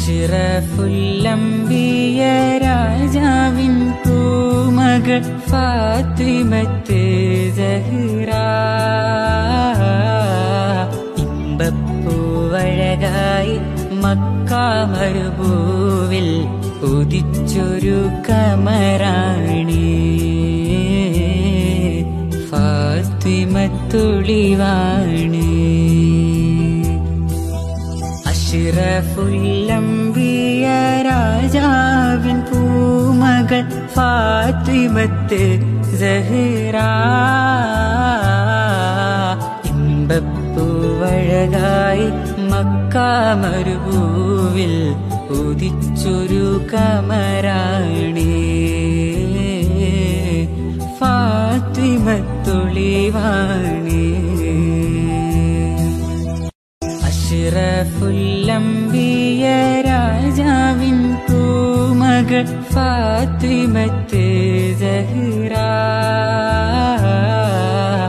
അഷ്റഫുല്ലംബിയ രാജാവിൻ പൂമകൾ Fathimath Zahra ഇമ്പപ്പൂവഴകായി മക്കാമരുഭൂവിൽ ഉദിച്ചൊരു കമറാണി ഫാത്തിമത്തുളിവാണി അഷ്റഫുല്ലംബിയ രാജാവിൻ പൂമകൾ Fathimath Zahra ഇമ്പപ്പൂവഴകായി മക്കാമരുഭൂവിൽ ഉദിച്ചൊരു കമറാണി ഫാത്തിമത്തുളിവാണി അഷ്റഫുല്ലംബിയ രാജാവിൻ പൂമകൾ Fathimath Zahra